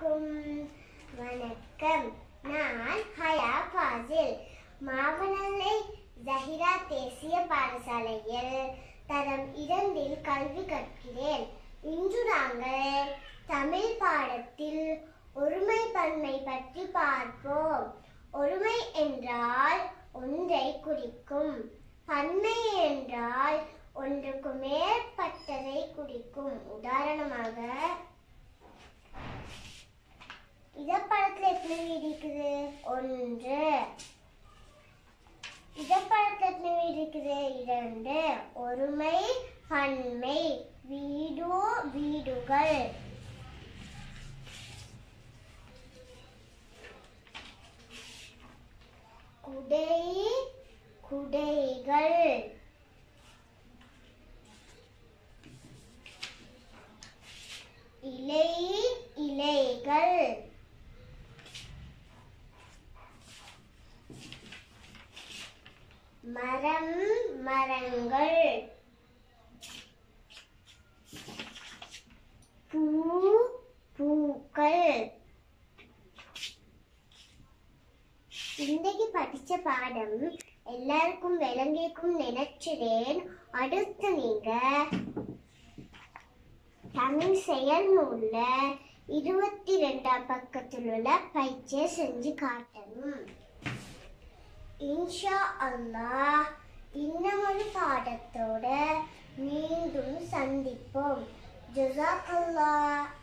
அலைக்கும் வணக்கம் நான் ஹயா ஃபாசில் மாவனல்லை ஜஹிரா தேசிய பாடசாலையில் தரம் இரண்டில் கல்வி கற்கிறேன் இன்று நாங்கள் தமிழ் பாடத்தில் ஒருமை பன்மை பற்றி பார்ப்போம் ஒருமை என்றால் ஒன்றை குறிக்கும் பன்மை என்றால் ஒன்றுக்கு மேற்பட்டதை குறிக்கும் உதாரணமாக இத படத்துல எத்தனை வீடு இருக்குது ஒன்று இத படத்துல எத்தனை வீடு இருக்குது இரண்டு ஒருமை பன்மை வீடு வீடுகள் குடை குடைகள் இலை இலைகள் மரம் மரங்கள் பூ பூக்கள் இன்னைக்கு படிச்ச பாடம் எல்லாருக்கும் விளங்கிக்கும் நினைச்சிறேன் அடுத்து நீங்க தமிழ் செயல் நூல்ல இருபத்தி ரெண்டாம் பக்கத்தில் உள்ள பயிற்சியை செஞ்சு காட்டணும் இன்ஷா அல்லாஹ் இன்னமொரு பாடத்தோட மீண்டும் சந்திப்போம் ஜசாக் அல்லாஹ்